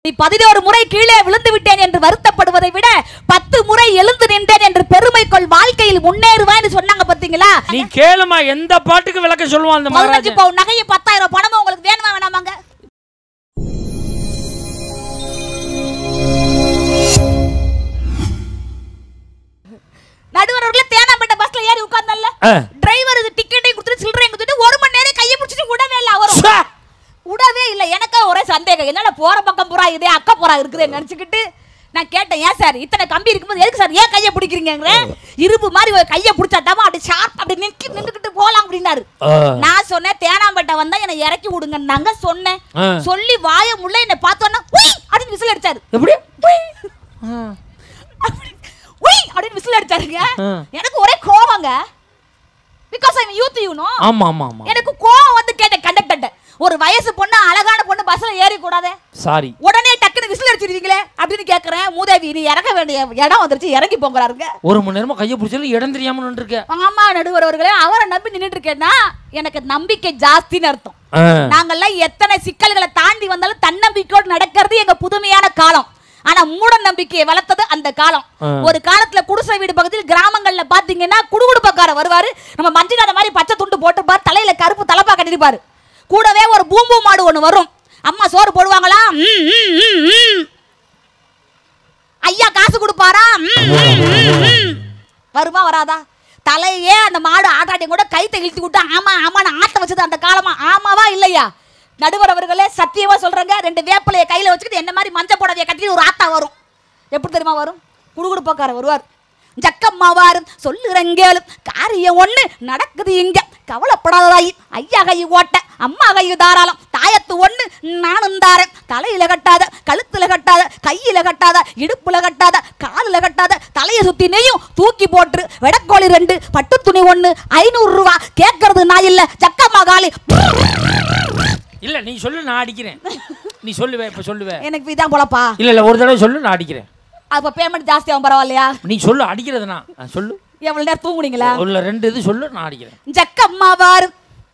நீ பதினோரு முறை கீழே விழுந்து விட்டேன் என்று வருத்தப்படுவதை விட பத்து முறை எழுந்து நின்றேன் என்று பெருமை கொள் வாழ்க்கையில் முன்னேறுவான்னு சொன்னாங்க பாத்தீங்களா நீ கேளுமா எந்த பாட்டுக்கு விளக்க சொல்லுவான் அந்த பதினஞ்சு மகாராஜன் பவுன் நகையும் பத்தாயிரம் பணமும் உங்களுக்கு வேணுமா வேணாமாங்க நடுவர்கள தேனாம்பேட்டை பஸ்ல ஏறி உட்கார்ந்தல்ல ஆ. டிரைவர் டிக்கெட்டையும் கொடுத்துட்டு சில்லறையும் கொடுத்துட்டு ஒரு மணி நேரம் கையை பிடிச்சிட்டு விடவே இல்லை அவரும் ச்சே! விடவே இல்லை எனக்கா ஒரே சந்தேகம் என்னடா போற பக்கம் புறா இதே அக்கா புறா இருக்குதுன்னு நினைச்சுக்கிட்டு நான் கேட்டேன் ஏன் சார் இத்தனை கம்பி இருக்கும்போது எதுக்கு சார் ஏன் கையை பிடிக்கிறீங்க இரும்பு மாதிரி ஒரு கையை பிடிச்சாட்டாமா அப்படி ஷார்ப் அப்படி நிக்கி நின்றுக்கிட்டு போலாம் அப்படின்னாரு ஆ. நான் சொன்னேன் தேனாம்பேட்டை வந்தா என்னை இறக்கி விடுங்கன்னாங்க சொன்னேன் ஆ. சொல்லி வாய முள்ள என்னை பார்த்தோன்னா உய் அப்படின்னு விசில் அடிச்சாரு எப்படி உய் அப்படி, உய் அப்படின்னு விசில் அடிச்சாருங்க ஆ. எனக்கு ஒரே கோவங்க because I used you know ஆமா ஆமா ஆமா எனக்கு கோவம் வந்து கேட்டேன் கண்டக்டர்ட்ட ஒரு வயசு பொண்ணு அழகான பொண்ணு பஸ்ல ஏறி கூடாதே சாரி உடனே டக்குனு விசில் அடிச்சிருக்கீங்களே அப்படின்னு கேக்குறேன் மூதேவி நீ இறங்க வேண்டிய இடம் வந்துருச்சு இறங்கி போங்கிறாருங்க ஒரு மணி நேரமா கையை பிடிச்சாலும் இடம் தெரியாம நின்றுருக்க ஆமா நடுவர் அவர்களே அவரை நம்பி நின்னுட்டு இருக்கேன்னா எனக்கு நம்பிக்கை ஜாஸ்தின்னு அர்த்தம் நாங்கெல்லாம் எத்தனை சிக்கல்களை தாண்டி வந்தாலும் தன்னம்பிக்கையோடு நடக்கிறது எங்க புதுமையான காலம் ஆனா மூட நம்பிக்கையை வளர்த்தது அந்த காலம் ஆ. ஒரு காலத்துல குடிசை வீடு பக்கத்தில் கிராமங்கள்ல பாத்தீங்கன்னா குடுகுடுப்பக்கார வருவாரு நம்ம மஞ்சள் மாதிரி பச்சை துண்டு போட்டுப்பாரு தலையில கருப்பு தலப்பா கட்டிருப்பாரு கூடவே ஒரு பூம்பு மாடு ஒண்ணு வரும் அம்மா சோறு போடுவாங்களா ம், ம், ம், ம். ஐயா காசு கொடுப்பாரா ம், ம், ம், ம். வருமா வராதா தலையே அந்த மாடு ஆட்டாட்டியும் கூட கைத்தை இழுத்து விட்டு ஆமா ஆமான்னு ஆட்ட வச்சது அந்த காலமா ஆமாவா இல்லையா நடுவர் அவர்களே சத்தியமா சொல்றேங்க ரெண்டு வேப்பிலைய கையில வச்சுக்கிட்டு என்ன மாதிரி மஞ்சள் புடவைய கட்டிட்டு ஒரு ஆத்தா வரும் எப்படி தெரியுமா வரும் குடுகுடுப்பக்கார வருவார் ஜக்கம்மா வாரும் சொல்லுறங்கேளும் காரியம் ஒண்ணு நடக்குது இங்க கவலைப்படாததாயி ஐயா கை ஓட்ட அம்மா கை தாராளம் தாயத்து ஒண்ணு நானும் தாரேன் தலையில கட்டாத கழுத்துல கட்டாத கையில கட்டாத இடுப்புல கட்டாத காலுல கட்டாத தலையை சுத்தி நெய்யும் தூக்கி போட்டு வெடக்கோழி ரெண்டு பட்டு துணி ஒண்ணு ஐநூறு ரூபா கேட்கறது நான் இல்ல ஜக்கம்மா காலி இல்ல நீ சொல்லு நான் அடிக்கிறேன் நீ சொல்லுவே இப்ப சொல்லுவே எனக்கு இதான் பொழப்பா இல்ல இல்ல ஒரு தடவை சொல்லு நான் அடிக்கிறேன் அப்ப பேமெண்ட் ஜாஸ்தி ஆகும் பரவாயில்லையா நீ சொல்லு அடிக்கிறது நான் நான் சொல்லு எவ்வளவு நேரம் தூங்குனீங்களா உள்ள ரெண்டு இது சொல்லு நான் அடிக்கிறேன் ஜக்கம்மா வாரு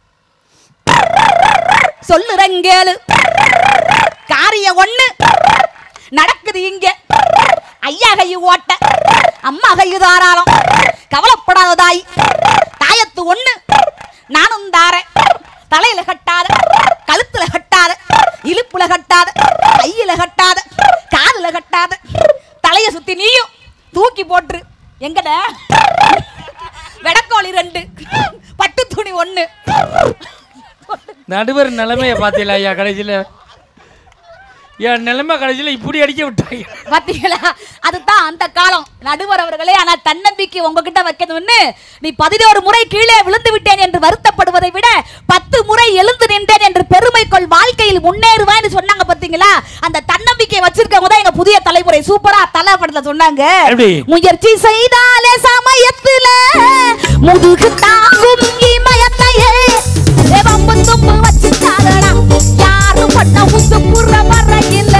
சொல்லுறங்கேளு காரியம் ஒண்ணு நடக்குது இங்க ஐயா கையு ஓட்ட அம்மா கையு தாராளம் கவலைப்படாத தாய் தாயத்து ஒண்ணு நானும் தாரேன் தலையில கட்டாத கழுத்துல கட்டாத இழுப்புல கட்டாத கையில கட்டாத காதுல கட்டாத தலைய சுத்தி நீயும் தூக்கி போட்டுரு எங்கட வெடக்கோழி ரெண்டு பட்டு துணி ஒண்ணு நடுவர் நிலைமையை பார்த்தீங்களா ஐயா கடைசியில் என் நிலைமை கடைசியில் இப்படி அடிக்க விட்டாங்க பாத்தீங்களா அதுதான் அந்த காலம் நடுவர் அவர்களே ஆனா தன்னம்பிக்கை உங்ககிட்ட வைக்கணும்னு நீ பதினோரு முறை கீழே விழுந்து விட்டேன் என்று வருத்தப்படுவதை விட பத்து முறை எழுந்து நின்றேன் என்று பெருமை கொள் வாழ்க்கையில் முன்னேறுவேன்னு சொன்னாங்க பாத்தீங்களா அந்த தன்னம்பிக்கை வச்சிருக்கவங்க தான் எங்க புதிய தலைமுறை சூப்பரா தலை படத்துல சொன்னாங்க எப்படி? முயற்சி செய்தாலே சமயத்துல முதுகு தாங்கும் இமயத்தையே வம்பு தும்பு வச்சுட்டாரடா யாரும் பண்ண உத்து புற வரையில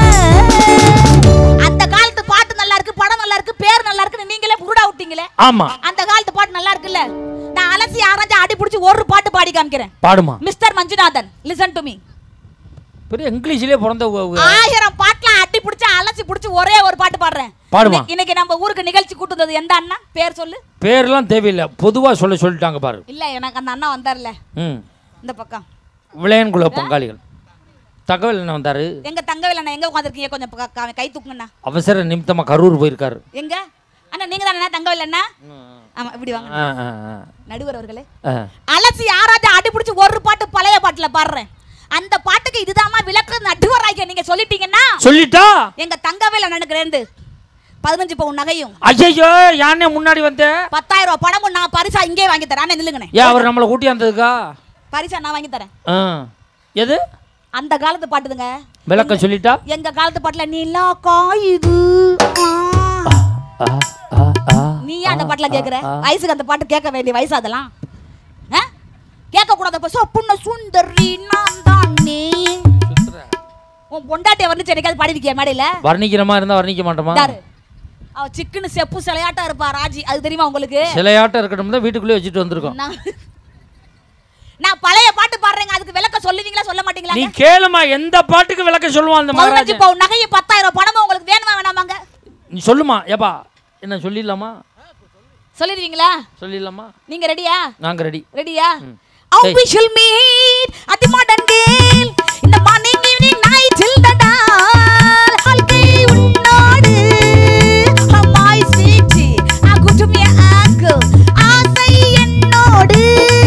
அந்த காலத்து பாட்டு நல்லா இருக்கு படம் நல்லா இருக்கு பேர் நல்லா இருக்குன்னு நீங்களே புருடா விட்டீங்களே ஆமா அந்த காலத்து பாட்டு நல்லா இருக்குல்ல நான் அலசி ஆராய்ச்சி அடி பிடிச்சி ஒரு பாட்டு பாடி காமிக்கிறேன் பாடுமா mister Manjunathan listen to me பெரிய இங்கிலீஷ்லயே பிறந்த உ- உ- ஆயிரம் பாட்டுலாம் அடி பிடிச்சி அலசி பிடிச்சி ஒரே ஒரு பாட்டு பாடுறேன் பாடுமா. இன்னைக்கு- இன்னைக்கு நம்ம ஊருக்கு நிகழ்ச்சி கூட்டு வந்தது எந்த அண்ணா பேர் சொல்லு பேர்லாம் தேவையில்லை பொதுவா சொல்ல சொல்லிட்டாங்க பாரு இல்ல எனக்கு அந்த அண்ணா வந்தார்ல ம் இந்த பக்கம் விளையான்குல பங்காளிகள் தகவல் என்ன வந்தாரு எங்க தங்கவேல் அண்ணா எங்க உட்காந்துருக்கீங்க கொஞ்சம் பக்க- கா- கை தூக்குங்கண்ணா அவசர நிமித்தமா கரூர் போயிருக்காரு எங்க அண்ணா நீங்க தானே தங்கவேல் அண்ணா ஆமா இப்படி வாங்க ஆ, ஆ, ஆ. நடுவர் அவர்களே ஆ. அலசி ஆராய்ச்சி அடி பிடிச்சி ஒரு பாட்டு பழைய பாட்டுல பாடுறேன் அந்த பாட்டுக்கு இதுதாம்மா விளக்கு நடுவராக நீங்க சொல்லிட்டீங்கன்னா சொல்லிட்டா எங்க தங்கவேல் அண்ணனுக்கு ரெண்டு பதினஞ்சு பவுன் நகையும் ஐயோ யானே முன்னாடி வந்த பத்தாயிரம் ரூபாய் பணமும் நான் பரிசா இங்கே வாங்கி தரேன் அண்ணே நில்லுங்கண்ணே ஏன் அவர் நம்மளை கூட்டி வந்ததுக்கா பரிசா நான் வாங்கி தரேன் ஆ. எது அந்த காலத்து பாட்டுதுங்க விளக்கம் சொல்லிட்டா எங்க காலத்து பாட்டுல நிலா காயுது ஆ. ஆ, ஆ, ஆ. நீ ஏன் அந்த பாட்டுல கேக்குற வயசுக்கு அந்த பாட்டு கேட்க வேண்டிய வயசு அதெல்லாம் ஆ? கேட்க கூடாத பசு புண்ண சுந்தரி நான் தான் நீ உன் பொண்டாட்டிய வந்து சென்னைக்காவது பாடிருக்கிய மேடையில வர்ணிக்கிற மாதிரி இருந்தா வர்ணிக்க மாட்டோமா யாரு அவ சிக்குன்னு செப்பு சிலையாட்டா இருப்பா ராஜி அது தெரியுமா உங்களுக்கு சிலையாட்டம் இருக்கட்டும் தான் வீட்டுக்குள்ளே வச்சுட்டு வந்திருக்கோம் நான் நான் பழைய பாட்டு பாடுறேங்க அதுக்கு விளக்க சொல்லுவீங்களா சொல்ல மாட்டீங்களா நீ கேளுமா எந்த பாட்டுக்கு விளக்க சொல்லுவான் அந்த பதினஞ்சு மகாராஜன் பவுன் நகையும் பத்தாயிரம் பணமும் உங்களுக்கு வேணுமா வேணாமாங்க நீ சொல்லுமா ஏப்பா என்ன சொல்லிடலாமா சொல்லிடுவீங்களா சொல்லிடலாமா நீங்க ரெடியா நாங்க ரெடி ரெடியா ம். How Hey. we shall meet at the modern girl in the morning, evening, night till the dawn. வாழ்க்கை உன்னோடு அம்மாய் sweetie, ah, good to me, uncle. ஆசை என்னோடு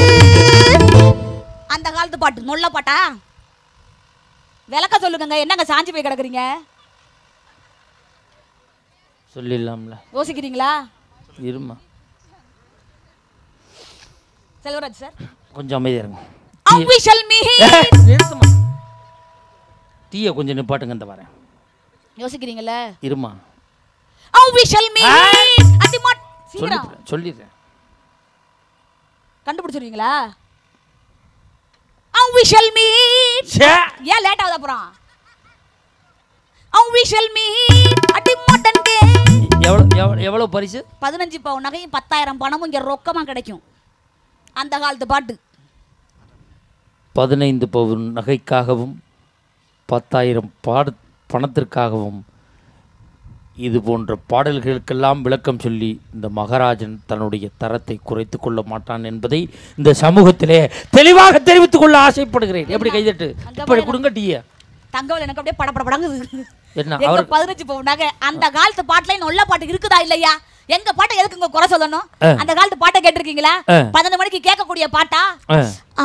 அந்த காலத்து பாட்டு நொல்ல பாட்டா விளக்க சொல்லுங்க என்னங்க சாஞ்சி போய் கிடக்குறீங்க சொல்லிடலாம்ல யோசிக்கிறீங்களா இருமா செல்வராஜ் சார் கொஞ்சம் அமைதியா இருங்க How we shall meet நிறுத்துமா டீயை கொஞ்சம் நிப்பாட்டுங்க இந்த வரேன் யோசிக்கிறீங்களா இருமா How we shall meet at the mod சீக்கிரம் சொல்லிடுறேன் சொல்லிடுறேன் கண்டுபிடிச்சிருவீங்களா How we shall meet ச்சே ஏன் லேட் ஆகுது அப்புறம் How we shall meet at the modern day எவ்வளோ எவ்வளோ எவ்வளோ பரிசு பதினஞ்சு பவுன் நகையும் பத்தாயிரம் பணமும் இங்க ரொக்கமா கிடைக்கும் அந்த காலத்து பாட்டு பதினைந்து பவுன் நகைக்காகவும் பத்தாயிரம் பாடு பணத்திற்காகவும் இது போன்ற பாடல்களுக்கெல்லாம் விளக்கம் சொல்லி இந்த மகாராஜன் தன்னுடைய தரத்தை குறைத்து கொள்ள மாட்டான் என்பதை இந்த சமூகத்திலே தெளிவாக தெரிவித்துக் கொள்ள ஆசைப்படுகிறேன் எப்படி கைதட்டு இப்படி கொடுங்க டீயை தங்கவல் எனக்கு அப்படியே படபட படங்குது என்ன எங்க அவர் பதினஞ்சு பவுன் நகை அந்த காலத்து பாட்டுல நல்ல பாட்டு இருக்குதா இல்லையா எங்க பாட்டை எதுக்கு இங்க குறை சொல்லணும் ஆ. அந்த காலத்து பாட்டை கேட்டிருக்கீங்களா ஆ. பன்னெண்டு மணிக்கு கேட்கக்கூடிய பாட்டா ஆ. ஆ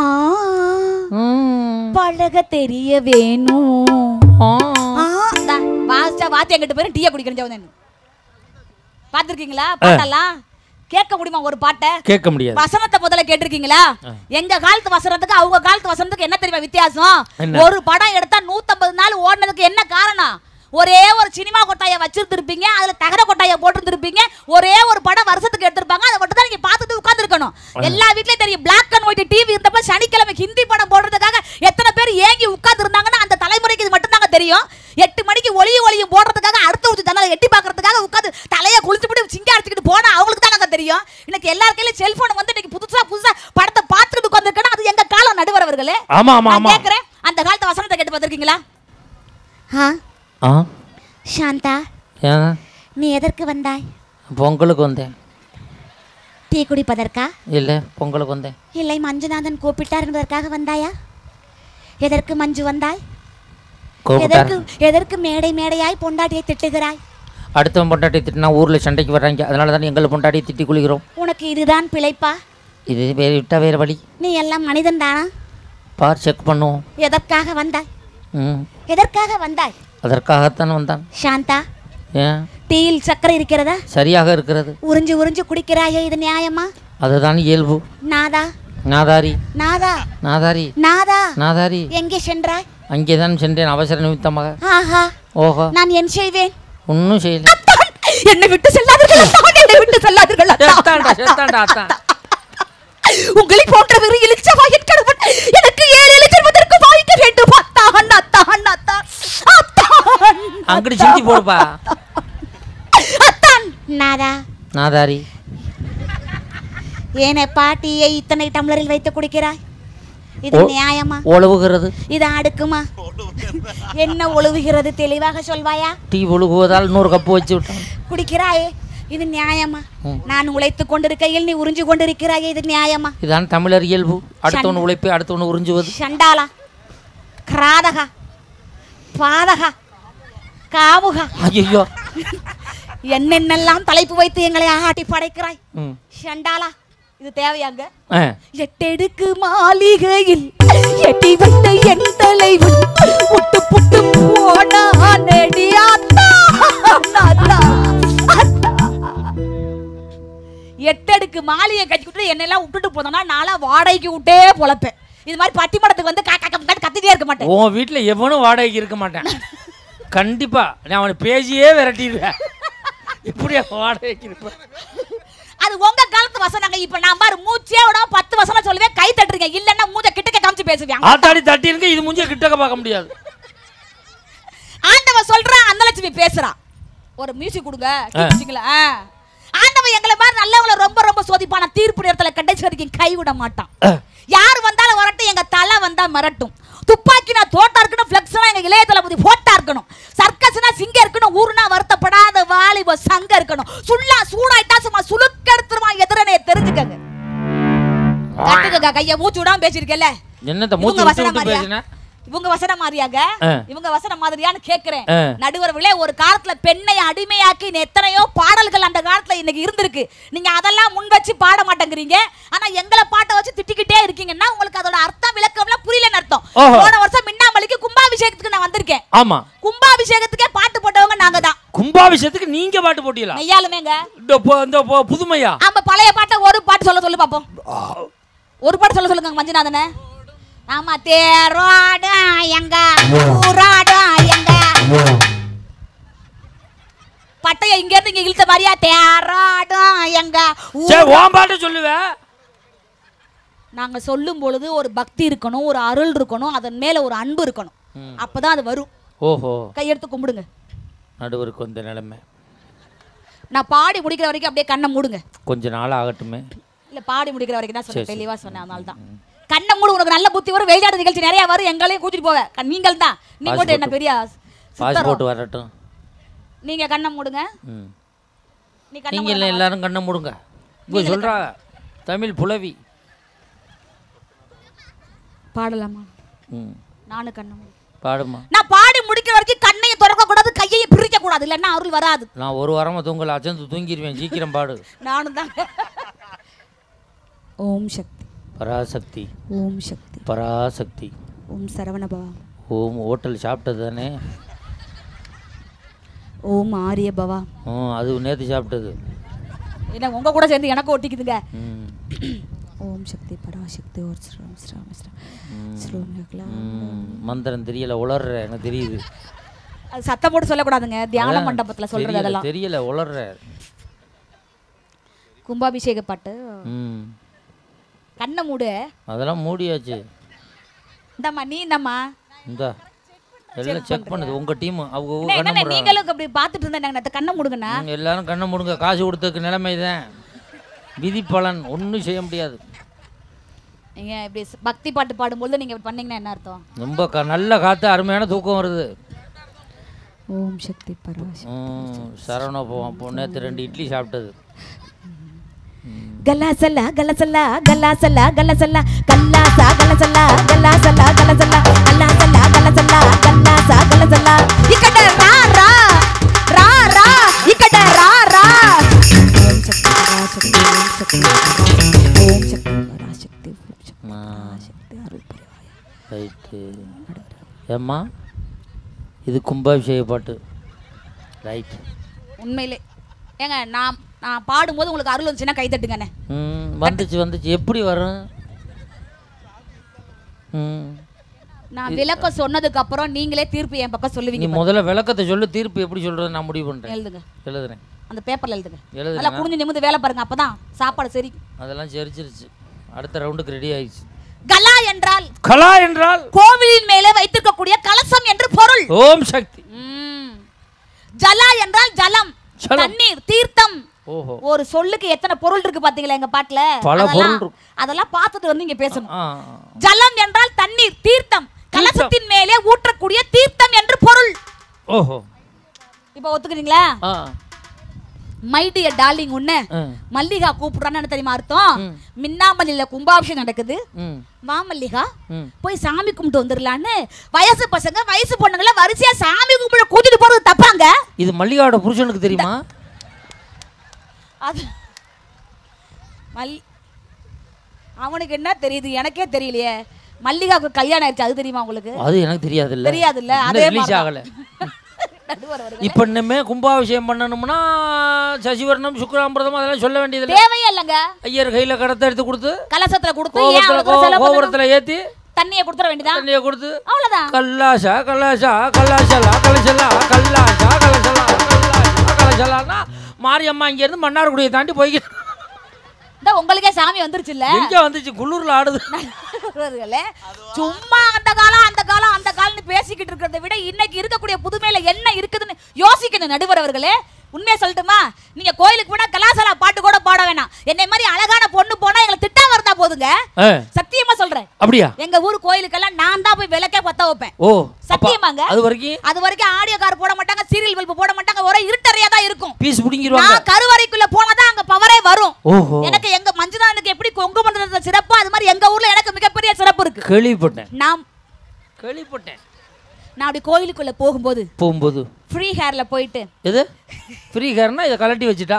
பழக தெரிய வேணும் ஆ. ஆ, இந்தா, வாசிச்சா வாத்தி எங்கிட்ட பேரும் டீயை குடிக்கிறேன் ஜவுதன் பாத்திருக்கீங்களா பாட்டெல்லாம் கேட்க முடியுமா ஒரு பாட்டை கேட்க முடியாது வசனத்தை முதல்ல கேட்டிருக்கீங்களா எங்க காலத்து வசனத்துக்கு அவங்க காலத்து வசனத்துக்கு என்ன தெரியுமா வித்தியாசம் என்ன? ஒரு படம் எடுத்தா 150 நாள் ஓடுனதுக்கு என்ன காரணம் ஒரே ஒரு சினிமா கொட்டாயை வச்சிருந்திருப்பீங்க அதுல தகர கொட்டாயை போட்டிருந்திருப்பீங்க ஒரே ஒரு படம் வருஷத்துக்கு எடுத்திருப்பாங்க அதை மட்டும் தான் நீங்க பார்த்துட்டு உட்கார்ந்துருக்கணும் எல்லா வீட்லயும் தெரியும் பிளாக் அண்ட் ஒயிட் டிவி இருந்தப்ப சனிக்கிழமை ஹிந்தி படம் போடுறதுக்காக எத்தனை பேர் ஏங்கி உட்கார்ந்து இருந்தாங்கன்னா அந்த தலைமுறைக்கு இது மட்டும் தாங்க தெரியும் எட்டு மணிக்கு ஒளியும் ஒளியும் போடுறதுக்காக அடுத்த ஒரு ஜன்னலை எட்டி பார்க்கறதுக்காக உட்காந்து தலையை குளிச்சுட்டு சிங்க அடிச்சுக்கிட்டு போனா அவங்களுக்கு தான் நாங்க தெரியும் இன்னைக்கு எல்லார் கையிலும் செல்போன் வந்து இன்னைக்கு புதுசா புதுசா படத்தை பார்த்துட்டு உட்காந்துருக்கணும் அது எங்க காலம் நடுவரவர்களே ஆமா ஆமா நான் ஆமா கேக்குறேன் அந்த காலத்து வசனத்தை கேட்டு பார்த்திருக்கீங்களா ஆ ஆ சாந்தா ஏன் நீ எதற்கு வந்தாய் பொங்கலுக்கு வந்தேன் டீ குடிப்பதற்கா இல்லை பொங்கலுக்கு வந்தேன் இல்லை மஞ்சுநாதன் கூப்பிட்டார் என்பதற்காக வந்தாயா எதற்கு மஞ்சு வந்தாய் கூப்பிட்டார் எதற்கு எதற்கு மேடை மேடையாய் பொண்டாட்டியை திட்டுகிறாய் அடுத்தவன் பொண்டாட்டி திட்டினா ஊரில் சண்டைக்கு வர்றாங்க அதனால தான் எங்களை பொண்டாட்டியை திட்டி குளிக்கிறோம் உனக்கு இதுதான் பிழைப்பா இது வேறு விட்டால் வேறு வழி நீ எல்லாம் மனிதன் தானா பார் செக் பண்ணுவோம் எதற்காக வந்தாய் ம் எதற்காக வந்தாய் அதற்காகத்தான் வந்தான் சாந்தா ஏன் டீயில் சர்க்கரை இருக்கிறதா சரியாக இருக்கிறது உறிஞ்சு உறிஞ்சு குடிக்கிறாயே இது நியாயமா அதுதான் இயல்பு நாதா நாதாரி நாதா நாதாரி நாதா நாதாரி எங்கே சென்றாய் அங்கே தான் சென்றேன் அவசர நிமித்தமாக ஆஹா ஓஹோ நான் என் செய்வேன் ஒன்றும் செய்யல அத்தான், என்னை விட்டு செல்லாதீர்கள் அத்தான், என்னை விட்டு செல்லாதீர்கள் அத்தான். செத்தாண்டா செத்தாண்டா அத்தான் உங்களை போன்ற வெறி இழிச்சவாயின் கடவுள் எனக்கு ஏழு இழிச்சல்வதற்கு வாய்க்க வேண்டும் அத்தான் அத்தான் அத்தான் அத்தான் அங்கிட்டு சிந்தி போடுப்பா அத்தான் நாதா நாதாரி ஏன பாட்டியை இத்தனை டம்ளரில் வைத்து குடிக்கிறாய் இது ஓ. நியாயமா ஒழுகுகிறது இது அடுக்குமா என்ன ஒழுகுகிறது தெளிவாக சொல்வாயா டீ ஒழுகுவதால் நூறு கப்பு வச்சு விட்டான் குடிக்கிறாயே இது நியாயமா ம். நான் உழைத்து கொண்டிருக்கையில் நீ உறிஞ்சு கொண்டிருக்கிறாயே இது நியாயமா இதான் தமிழர் இயல்பு அடுத்தவன் உழைப்பை அடுத்தவன் உறிஞ்சுவது சண்டாளா கிராதகா பாதகா காமுகா ஐயோ என்னென்னெல்லாம் தலைப்பு வைத்து எங்களை ஆட்டி படைக்கிறாய் ம் சண்டாளா இது தேவையாங்க ஆ எட்டெடுக்கு மாளிகையில் எட்டி வைத்த என் தலைவன் புட்டு புட்டு போனானடி அத்தா, அத்தா, அத்தா. எட்டடுக்கு மாளிகை கட்டிக்கிட்டு என்னெல்லாம் விட்டுட்டு போனோம்னா நாளா வாடகைக்கு விட்டே பொழப்பேன் இது மாதிரி பட்டிமடத்துக்கு வந்து காக்கா கா கத்திட்டே இருக்க மாட்டேன் உன் வீட்டில் எவனும் வாடகைக்கு இருக்க மாட்டான் கண்டிப்பா நான் அவனை பேசியே விரட்டிடுவேன் இப்படியா வாடகைக்கு இருப்பேன் அது உங்க காலத்து வசனங்க இப்ப நான் பாரு மூச்சே விடாம பத்து வசனம் சொல்லுவேன் கை தட்டுறீங்க இல்லன்னா மூஞ்ச கிட்டக்க காமிச்சு பேசுவேன் ஆத்தாடி தட்டிருங்க இது முஞ்ச கிட்டக்க பார்க்க முடியாது ஆண்டவன் சொல்றான் அன்னலட்சுமி பேசுறான் ஒரு மியூசிக் கொடுங்க கேட்டுச்சுங்களா? ஆ ஆண்டவன் எங்களை மாதிரி நல்லவங்களை ரொம்ப ரொம்ப சோதிப்பான தீர்ப்பு நேரத்துல கடைசி வரைக்கும் கைவிட மாட்டான் யார் வந்தாலும் வரட்டும் எங்க தலை வந்தா மரட்டும் துப்பாக்கினா தோட்டா இருக்கணும் ஃபிளக்ஸ்னா எங்க இளைய தளபதி போட்டா இருக்கணும் சர்க்கஸ்னா சிங்க இருக்கணும் ஊருனா வருத்தப்படாத வாலிப சங்க இருக்கணும் சுள்ளா சூடாயிட்டா சும்மா சுளுக்க எடுத்துருவான் எதிரனே தெரிஞ்சுக்கங்க கட்டுக்கங்க கைய மூச்சு விடாம பேசிருக்கல என்னத்த இவங்க மூச்சு விட்டு வசனம் விட்டு மாதிரியா? பேசின இவங்க வசனம் மாதிரியாங்க ஆ. இவங்க வசனம் மாதிரியான்னு கேக்குறேன் ஆ. நடுவர்களே ஒரு காலத்துல பெண்ணை அடிமையாக்கி எத்தனையோ பாடல்கள் அந்த காலத்துல இன்னைக்கு இருந்திருக்கு நீங்க அதெல்லாம் முன் வச்சு பாட மாட்டேங்கிறீங்க ஆனா எங்களை பாட்டை வச்சு திட்டிக்கிட்டே இருக்கீங்கன்னா உங்களுக்கு அதோட அர்த்தம் விளக்கம்லாம் புரியலன்னு அர்த்தம் ஓஹோ. போன வருஷம் மின்னாமலிக்கு கும்பாபிஷேகத்துக்கு நான் வந்திருக்கேன் ஆமா கும்பாபிஷேகத்துக்கே பாட்டு போட்டவங்க நாங்க தான் கும்பாபிஷேகத்துக்கு நீங்க பாட்டு போட்டீங்களா மெய்யாலுமேங்க இந்த போ- இந்த போ- புதுமையா ஆமா பழைய பாட்டை ஒரு பாட்டு சொல்ல சொல்லு பாப்போம் ஒரு பாட்டு சொல்ல சொல்லுங்க மஞ்சுநாதனே ஆமா தேரோட எங்க ஊராட எங்க பட்டைய இங்க இருந்து இங்க இழுத்த மாதிரியா தேரோட எங்க ஊ- சரி உன் பாட்டு சொல்லுவேன் நாங்க சொல்லும் பொழுது ஒரு பக்தி இருக்கணும் ஒரு அருள் இருக்கணும் அதன் மேல ஒரு அன்பு இருக்கணும் ம். அப்பதான் அது வரும் ஓஹோ கையெடுத்து கும்பிடுங்க நடுவருக்கு வந்த நிலைமை நான் பாடி முடிக்கிற வரைக்கும் அப்படியே கண்ணை மூடுங்க கொஞ்ச நாள் ஆகட்டுமே இல்ல பாடி முடிக்கிற வரைக்கும் தான் சரி, சொன்னேன் சரி. தெளிவா சொன்னேன் அதனால தான் கண்ணை மூடு உனக்கு நல்ல புத்தி வரும் வெளிநாட்டு நிகழ்ச்சி நிறைய வரும் எங்களையும் கூட்டிட்டு போவ க- நீங்கள் தான் நீ பாசி மட்டும் என்ன போட்டு- பெரிய பாசி சித்தரோ? போட்டு வரட்டும் நீங்க கண்ணை மூடுங்க ம் நீ கண்ணை நீங்க மூடுங்க. எல்லாம் எல்லாரும் கண்ணை மூடுங்க இப்போ சொல்றா தமிழ் புலவி பாடலாமா ம் நானும் கண்ணை மூடு பாடுமா நான் பாடி முடிக்கிற வரைக்கும் கண்ணையும் திறக்க கூடாது கையையும் பிரிக்க கூடாது இல்லைன்னா அருள் வராது நான் ஒரு வாரமா தூங்கல அச்சந்து தூங்கிடுவேன் சீக்கிரம் பாடு நானும் தான் ஓம் சக்தி பராசக்தி ஓம் சக்தி பராசக்தி ஓம் சரவணபவா ஓம் ஹோட்டல் சாப்பிட்டது தானே ஓம் ஆரிய பவா ம் அது நேற்று சாப்பிட்டது என்ன உங்க கூட சேர்ந்து எனக்கு ஒட்டிக்குதுங்க ம் ஓம் சக்தி பராசக்தி ஓர் ஸ்ரம் ஸ்ரம் ஸ்ரம் ஸ்ரம் நகலா. ம், மந்திரம் தெரியல உளர்ற எனக்கு தெரியுது அது சத்தம் போட்டு சொல்லக்கூடாதுங்க தியான அதான் மண்டபத்துல சொல்றது தெரியல, அதெல்லாம் தெரியல உளர்ற கும்பாபிஷேக பாட்டு ம் கண்ணை மூடு அதெல்லாம் மூடியாச்சு இந்தம்மா நீ என்னம்மா இந்தா எல்லாம் செக் பண்ணுது உங்க டீம் அவங்க என்ன, கண்ணை என்னண்ணே, மூடுறாங்க நீங்களும் அப்படி பார்த்துட்டு இருந்தாங்க கண்ணை மூடுங்கண்ணா ம், எல்லாரும் கண்ணை மூடுங்க காசு கொடுத்ததுக்கு நிலைமை தான் விதி பலன் ஒன்றும் செய்ய முடியாது நீங்க இப்படி ஸ்- பக்தி பாட்டு பாடும்போது நீங்க இப்படி பண்ணீங்கன்னா என்ன அர்த்தம் ரொம்ப க நல்ல காற்று அருமையான தூக்கம் வருது ஓம் சக்தி பராசக்தி ம், சரவணா போவோம் போ நேற்று ரெண்டு இட்லி சாப்பிட்டது గల్లాసల్లా గల్లసల్లా గల్లాసల్లా గల్లసల్లా గల్లాసా గల్లసల్లా గల్లాసల్లా గల్లసల్లా గల్లాసల్లా గల్లసల్లా గల్లాసా గల్లసల్లా ఇక్కడ రా రా రా రా ఇక్కడ రా రా ఓం శక్తి పరాశక్తి ఓం శక్తి పరాశక్తి ఓం శక్తి పరాశక్తి ఓం శక్తి ஆ, పరాశక్తి అరుள் புரிவாய் ரைட்டு ஏம்மா இது கும்பாபிஷேக பாட்டு ரைட் உண்மையிலே ஏங்க நான் நான் பாடும்போது உங்களுக்கு அருள் வந்துச்சுன்னா கை தட்டுங்கண்ணே ம் வந்துச்சு வந்துச்சு எப்படி வரும் ம் நான் விளக்கம் சொன்னதுக்கு அப்புறம் நீங்களே தீர்ப்பு என் பக்கம் நீ சொல்லுவீங்க முதல்ல விளக்கத்தை சொல்லு தீர்ப்பு எப்படி சொல்றது நான் முடிவு பண்ணுறேன் எழுதுங்க எழுதுறேன் அந்த பேப்பர்ல எழுதுங்க எழுதுறேன் நல்லா குனிஞ்சு நிமிந்து வேலை பாருங்க அப்பதான் சாப்பாடு சரி அதெல்லாம் செரிச்சிருச்சு அடுத்த ரவுண்டுக்கு ரெடி ஆயிடுச்சு கலா என்றால் கலா என்றால் கோவிலின் மேலே வைத்திருக்கக்கூடிய கலசம் என்று பொருள் ஓம் சக்தி ம். ஜலா என்றால் ஜலம் ஜலம். தண்ணீர் தீர்த்தம் ஓஹோ ஒரு சொல்லுக்கு எத்தனை பொருள் இருக்கு பாத்தீங்களா எங்க பாட்டுல பல அதெல்லாம்- பொருள் இருக்கு. அதெல்லாம் பார்த்துட்டு வந்து இங்க பேசணும் ஆ ஜலம் என்றால் தண்ணீர் தீர்த்தம் கலசத்தின் மேலே ஊற்றக்கூடிய தீர்த்தம் என்று பொருள் ஓஹோ இப்ப ஒத்துக்கிறீங்களா ஆ மை டியர் டார்லிங் உன்ன ஆ. மல்லிகா கூப்பிடுறான்னு என்ன தெரியுமா அர்த்தம் ம். மின்னாமல்லியில கும்பாபிஷேகம் நடக்குது ம் வா மல்லிகா ம் போய் சாமி கும்பிட்டு வந்துடலான்னு வயசு பசங்க வயசு பொண்ணுங்கள வரிசையா சாமி கும்பிட கூட்டிட்டு போறது தப்பாங்க இது மல்லிகாவோட புருஷனுக்கு தெரியுமா அது மல் அவனுக்கு என்ன தெரியுது எனக்கே தெரியலையே மல்லிகாவுக்கு கல்யாணம் ஆயிடுச்சு அது தெரியுமா உங்களுக்கு அது எனக்கு தெரியாது இல்ல தெரியாதுல்ல, அதே ரிலீஸ் மாதிரிதான். ஆகல நடுவர் அவர்களே. இப்ப இன்னுமே கும்பாபிஷேகம் பண்ணணும்னா சசிவர்ணம் சுக்ராம்பிரதம் அதெல்லாம் சொல்ல வேண்டியதில்லை தேவையே இல்லைங்க ஐயர் கையில கடத்தை எடுத்து கொடுத்து கலசத்துல கொடுத்து ஏன் கோபுரத்துல அவ்வளவு தூரம் செலவு பண்ணணும்? கோபுரத்துல ஏத்தி தண்ணியை கொடுத்துட வேண்டியதா தண்ணியை கொடுத்து அவ்வளவுதான் கல்லாசா கல்லாசா கல்லாசலா கலசலா கல்லாசா கலசலா கல்லாசா கலசலான்னா மாரியம்மா இங்க இருந்து மன்னார்குடியை தாண்டி போய்க்க இந்த உங்களுக்கே சாமி வந்துருச்சு இல்ல எங்க வந்துச்சு குளூர்ல ஆடுது நடுவர்களே, சும்மா அந்த காலம் அந்த காலம் அந்த காலம்னு பேசிக்கிட்டு இருக்கிறத விட இன்னைக்கு இருக்கக்கூடிய புதுமையில என்ன இருக்குதுன்னு யோசிக்கணும் நடுவர் அவர்களே உண்மையை சொல்லட்டுமா நீங்க கோயிலுக்கு போனா கலாசாலா பாட்டு கூட பாட வேணாம் என்னை மாதிரி அழகான பொண்ணு போனா எங்களை திட்டா வருதா போதுங்க ஆ, சத்தியமா சொல்றேன் அப்படியா எங்க ஊர் கோயிலுக்கெல்லாம் நான் தான் போய் விளக்கே பத்த வைப்பேன் ஓ அப்ப சத்தியமாங்க அது வரைக்கும் அது வரைக்கும் ஆடியோ கார் போட மாட்டாங்க சீரியல் பல்பு போட மாட்டாங்க ஒரே இருட்டறையா தான் இருக்கும் பீஸ் பிடிங்கிருவாங்க நான் கருவறைக்குள்ள போனாதான் அங்க பவரே வரும் ஓஹோ எனக்கு எங்க மஞ்சுநாதனுக்கு எப்படி கொங்கு மண்டலத்துல சிறப்பு அது மாதிரி எங்க ஊர்ல எனக்கு மிகப்பெரிய சிறப்பு இருக்கு கேள்விப்பட்டேன் நான் கேள்விப்பட்டேன் நான் அப்படி கோயிலுக்குள்ள போகும்போது போகும்போது ஃப்ரீ ஹேர்ல போயிட்டு எது ஃப்ரீ ஹேர்னா இதை கலட்டி வச்சுட்டா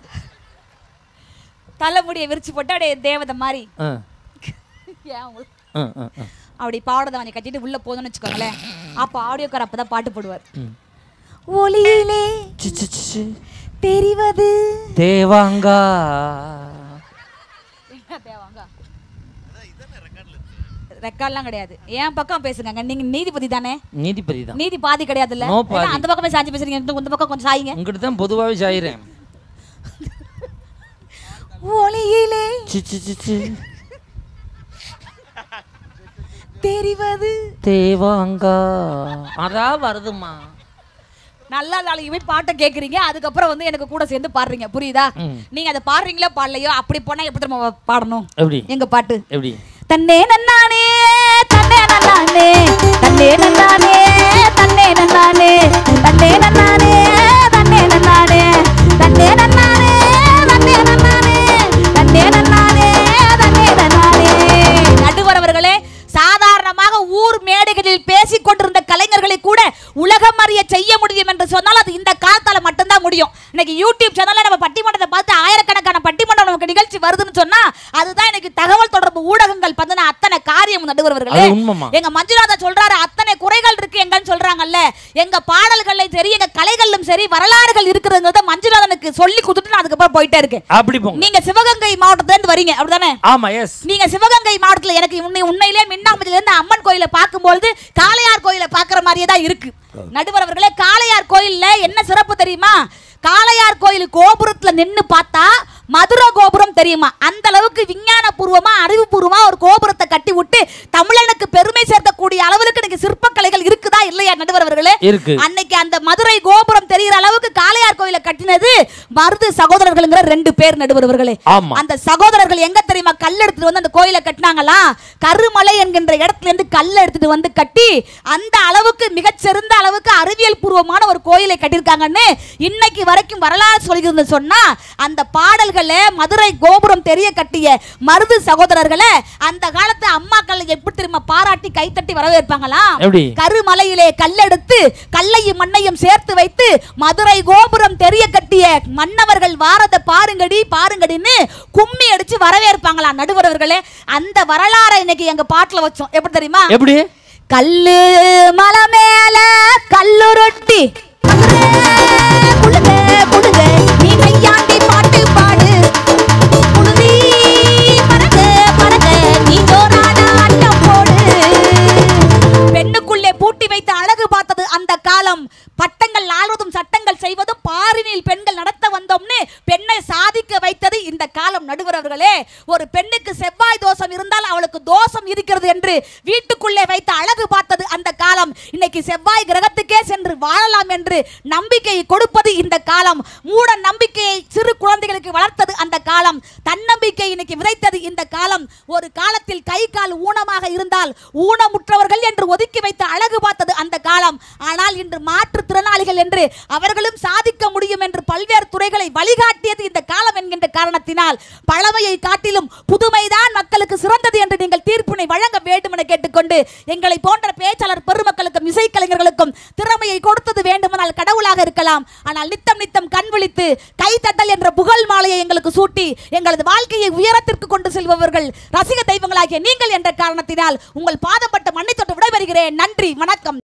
தலைமுடியை விரிச்சு போட்டு அப்படியே தேவதை மாதிரி ஆ ஏன் உங்களுக்கு? ஆ ஆ ஆ. அப்படி பாவடதாவணி கட்டிட்டு உள்ள போதும்னு வச்சுக்கோங்களேன் அப்ப ஆடியோக்கார் அப்பதான் பாட்டு போடுவார் ம். ஒளியிலே சி, சி, சி, சி. தெரிவது தேவாங்கா ரெக்கார்ட்லாம் கிடையாது என் பக்கம் பேசுங்க நீங்க நீதிபதி தானே நீதிபதி தான் நீதி பாதி கிடையாதுல்ல No பாதி. ஏன்னா அந்த பக்கமே சாஞ்சி பேசுறீங்க இந்த- இந்த பக்கம் கொஞ்சம் சாயிங்க உங்ககிட்ட தான் பொதுவாகவே சாயிறேன் ஒளியிலே சி, சி, சி, சி. தெரிவது தேவாங்கா அதான் வருதுமா நல்லா நாளைக்கு போய் பாட்டை கேக்குறீங்க அதுக்கப்புறம் வந்து எனக்கு கூட சேர்ந்து பாடுறீங்க புரியுதா ம். நீங்க அதை பாடுறீங்களோ பாடலையோ அப்படி போனா எப்படி திரும்ப பாடணும் எப்படி எங்க பாட்டு எப்படி தன்னே நன்னானே தன்னே நன்னானே தன்னே நன்னானே தன்னே நன்னானே தன்னே நன்னானே தன்னே நன்னானே தன்னே நன்னானே தன்னே நன்னானே தன்னே நன்னானே தன்னே நன்னானே நடுவரவர்களே சாதாரணமாக ஊர் மேடைகளில் பேசிக் கொண்டிருந்த கலைஞர்களை கூட உலகம் அறிய செய்ய முடியும் என்று சொன்னால் அது இந்த காலத்தால மட்டும்தான் முடியும் இன்னைக்கு யூடியூப் சேனல்ல நம்ம பட்டிமன்றத்தை பார்த்து ஆயிரக்கணக்கான பட்டிமன்றம் நமக்கு நிகழ்ச்சி வருதுன்னு சொன்னா அதுதான் இன்னைக்கு தகவல் தொடர்பு ஊடகங்கள் பண்ணின அத்தனை காரியம் நடுவர்களே அது உண்மைமா எங்க மஞ்சுநாதா சொல்றாரு அத்தனை குறைகள் இருக்கு எங்கன்னு சொல்றாங்கல்ல எங்க பாடல்கள்லையும் சரி எங்க கலைகளிலும் சரி வரலாறுகள் இருக்குதுங்கிறத மஞ்சுநாதனுக்கு சொல்லி கொடுத்துட்டு நான் அதுக்கப்புறம் போயிட்டே இருக்கேன் அப்படி போங்க நீங்க சிவகங்கை மாவட்டத்துல இருந்து வரீங்க அப்படிதானே ஆமா எஸ் நீங்க சிவகங்கை மாவட்டத்துல எனக்கு உண்மை உண்மையிலே மின்னாமதில இருந்து அம்மன் கோயிலை பார்க்கும்பொழுது காளையார் கோயிலை பார்க்குற மாதிரியே தான் இருக்கு நடுவர் அவர்களே காளையார் கோயில்ல என்ன சிறப்பு தெரியுமா காளையார் கோயில் கோபுரத்துல நின்னு பார்த்தா மதுரை கோபுரம் தெரியுமா அந்த அளவுக்கு விஞ்ஞான பூர்வமா அறிவுபூர்வமா ஒரு கோபுரத்தை கட்டி விட்டு தமிழனுக்கு பெருமை சேர்க்கக்கூடிய அளவுக்கு இன்னைக்கு சிற்பக்கலைகள் இருக்குதா இல்லையா நடுவர் அவர்களே இருக்கு அன்னைக்கு அந்த மதுரை கோபுரம் தெரிகிற அளவுக்கு காளையார் கோயிலை கட்டினது மருது சகோதரர்கள்ங்கிற ரெண்டு பேர் நடுவர்களே ஆமா அந்த சகோதரர்கள் எங்க தெரியுமா கல் எடுத்துட்டு வந்து அந்த கோயிலை கட்டினாங்களா கருமலை என்கின்ற இடத்துல இருந்து கல் எடுத்துட்டு வந்து கட்டி அந்த அளவுக்கு மிகச்சிறந்த அளவுக்கு அறிவியல் பூர்வமான ஒரு கோயிலை கட்டியிருக்காங்கன்னு இன்னைக்கு வரைக்கும் வரலாறு சொல்கிறது சொன்னா அந்த பாடல்களை மதுரை கோபுரம் தெரிய கட்டிய மருது சகோதரர்களை அந்த காலத்து அம்மாக்கள் எப்படி தெரியுமா பாராட்டி கைத்தட்டி வரவேற்பாங்களாம் எப்படி கருமலையிலே கல்லெடுத்து கல்லையும் மண்ணையும் சேர்த்து வைத்து மதுரை கோபுரம் தெரிய கட்டிய மன்னவர்கள் வாரத பாருங்கடி பாருங்கடின்னு கும்மி அடிச்சு வரவேற்பாங்களாம் நடுவரவர்களே அந்த வரலாறை இன்னைக்கு எங்க பாட்டுல வச்சோம் எப்படி தெரியுமா எப்படி கல்லு மலை மேல கல்லுரொட்டி குடுங்க குடுங்க நீ கையாண்டி பாட்டு பாடு புழுதி பறக்க பறக்க நீ ஜோரான ஆட்டம் போடு பெண்ணுக்குள்ளே பூட்டி வைத்து அழகு பார்த்தது அந்த காலம் பட்டங்கள் ஆள்வதும் சட்டங்கள் செய்வதும் பாரினில் பெண்கள் நடத்த வந்தோம்னு பெண்ணை சாதிக்க வைத்தது இந்த காலம் நடுவரவர்களே ஒரு பெண்ணுக்கு செவ்வாய் தோஷம் இருந்தால் அவளுக்கு தோஷம் இருக்கிறது என்று வீட்டுக்குள்ளே வைத்து அழகு பார்த்தது அந்த காலம் இன்னைக்கு செவ்வாய் கிரகத்துக்கே சென்று வாழலாம் என்று நம்பிக்கையை கொடுப்பது இந்த காலம் மூட நம்பிக்கையை சிறு குழந்தைகளுக்கு வளர்த்தது அந்த காலம் தன்னம்பிக்கை இன்னைக்கு விதைத்தது இந்த காலம் ஒரு காலத்தில் கை கால் ஊனமாக இருந்தால் ஊனமுற்றவர்கள் என்று ஒதுக்கி வைத்து அழகு பார்த்தது அந்த காலம் ஆனால் இன்று மாற்றுத்திறனாளிகள் என்று அவர்களும் சாதிக்க முடியும் என்று பல்வேறு துறைகளை வழிகாட்டியது இந்த காலம் என்கின்ற காரணத்தினால் பழமையை காட்டிலும் புதுமைதான் மக்களுக்கு சிறந்தது என்று நீங்கள் தீர்ப்பினை வழங்க வேண்டும் என கேட்டுக்கொண்டு எங்களை போன்ற பேச்சாளர் பெருமக்களுக்கும் இசைக்கலைஞர்களுக்கும் திறமையை கொடுத்தது வேண்டுமானால் கடவுளாக இருக்கலாம் ஆனால் நித்தம் நித்தம் கண் விழித்து கைத்தட்டல் என்ற புகழ் மாலையை எங்களுக்கு சூட்டி எங்களது வாழ்க்கையை உயரத்திற்கு கொண்டு செல்பவர்கள் ரசிக தெய்வங்களாகிய நீங்கள் என்ற காரணத்தினால் உங்கள் பாதப்பட்ட மண்ணை தொட்டு விடைபெறுகிறேன் நன்றி வணக்கம்